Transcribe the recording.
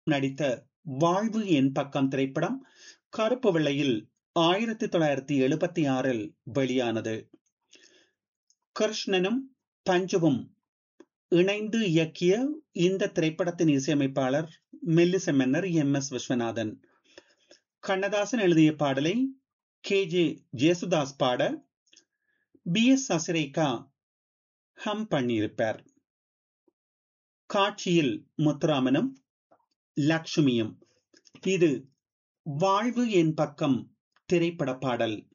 நடித்த வாழ்வு என் பக்கம் திரைப்படம் கருப்பு வெள்ளையில் ஆயிரத்தி தொள்ளாயிரத்தி எழுபத்தி ஆறில் வெளியானது கிருஷ்ணனும் பஞ்சுவும் இணைந்து இயக்கிய இந்த திரைப்படத்தின் இசையமைப்பாளர் மெல்லிச மன்னர் எம் எஸ் விஸ்வநாதன் கண்ணதாசன் எழுதிய பாடலை கே ஜே ஜேசுதாஸ் பாட பி எஸ் சசிரேகா ஹம் பண்ணியிருப்பார் காட்சியில் முத்துராமனும் லக்ஷ்மியும் இது வாழ்வு என் பக்கம் திரைப்பட பாடல்